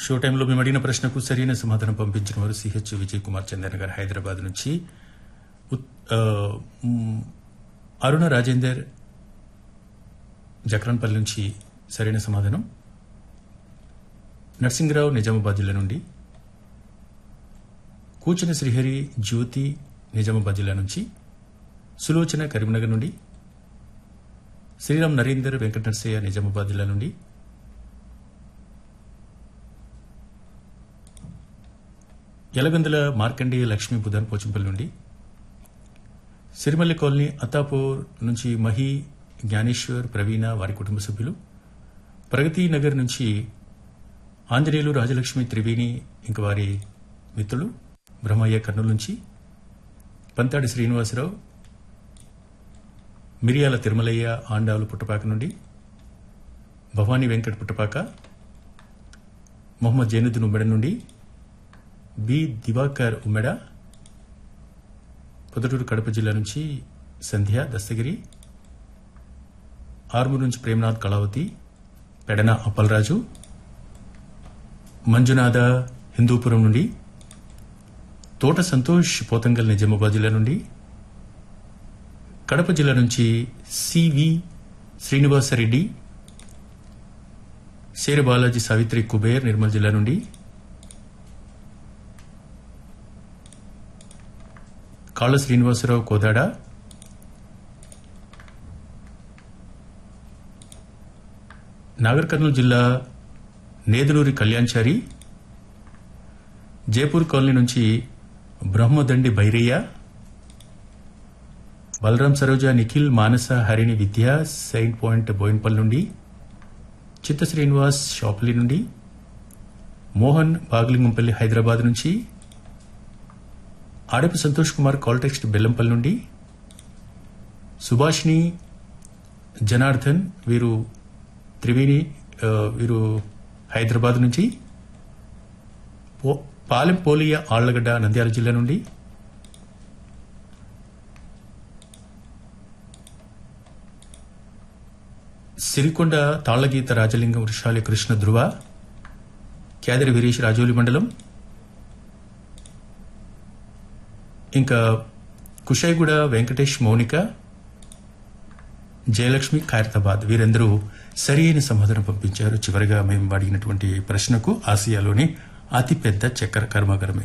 show టైంలో మేము అడిగిన ప్రశ్నకు సరైన సమాధానం పంపించిన వారు సిహెచ్ విజయ్ కుమార్ చందన్ గారు హైదరాబాద్ నుంచి ఉత్- ఆ, మ్, అరుణ రాజేందర్ జక్రాన్పల్లి నుంచి సరైన సమాధానం నర్సింగరావు నిజామాబాద్ జిల్లా నుండి కూచిన శ్రీహరి జ్యోతి నిజామాబాద్ జిల్లా నుంచి సులోచన కరీంనగర్ నుండి శ్రీరామ్ నరేందర్ వెంకట నరసయ్య నిజామాబాద్ జిల్లా నుండి యలగందుల మార్కండేయ లక్ష్మీ బుధన్ పోచంపల్లి నుండి సిరిమల్లి కాలనీ అత్తాపూర్ నుంచి మహి జ్ఞానేశ్వర్ ప్రవీణ వారి కుటుంబ సభ్యులు ప్రగతి నగర్ నుంచి ఆంజనేయులు రాజలక్ష్మి త్రివేణి ఇంక వారి మిత్రులు బ్రహ్మయ్య కర్నూలు నుంచి పంతాడి శ్రీనివాసరావు మిరియాల తిరుమలయ్య ఆండాలు పుట్టపాక నుండి భవానీ వెంకట్ పుట్టపాక మొహమ్మద్ జైనుద్దీన్ ఉమ్మెడ నుండి బి దివాకర్ ఉమ్మెడ పొదటూరు కడప జిల్లా నుంచి సంధ్య దస్తగిరి ఆర్మూరు నుంచి ప్రేమనాథ్ కళావతి పెడన అప్పలరాజు మంజునాథ హిందూపురం నుండి తోట సంతోష్ పోతంగల్ నిజామాబాద్ జిల్లా నుండి కడప జిల్లా నుంచి సివి శ్రీనివాసరెడ్డి శేర బాలాజీ సావిత్రి కుబేర్ నిర్మల్ జిల్లా నుండి కాళ్ళ శ్రీనివాసరావు కోదాడ నాగర్ కర్నూలు జిల్లా నేదులూరి కళ్యాణ్చారి జైపూర్ కాలనీ నుంచి బ్రహ్మదండి భైరయ్య బలరాం సరోజ నిఖిల్ మానస హరిణి విద్య సెయింట్ పాయింట్ బోయిన్పల్ నుండి చిత్త శ్రీనివాస్ షాప్లీ నుండి మోహన్ బాగ్లింగంపల్లి హైదరాబాద్ నుంచి ఆడపి సంతోష్ కుమార్ కాల్టెక్స్ట్ బెల్లంపల్లి నుండి సుభాష్ని జనార్దన్ వీరు త్రివేణి ఆ, వీరు హైదరాబాద్ నుంచి పో- పాలెం పోలియ ఆళ్లగడ్డ నంద్యాల జిల్లా నుండి సిరికొండ తాళ్లగీత రాజలింగం వృషాలి కృష్ణ ధ్రువ క్యాదరి వీరేష్ రాజోలి మండలం ఇంకా కుషాయిగూడ వెంకటేష్ మౌనిక జయలక్ష్మి ఖైరతాబాద్ వీరందరూ సరి అయిన సమాధానం పంపించారు చివరిగా మేము అడిగినటువంటి ప్రశ్నకు ఆసియాలోని అతిపెద్ద చక్కెర కర్మాగారం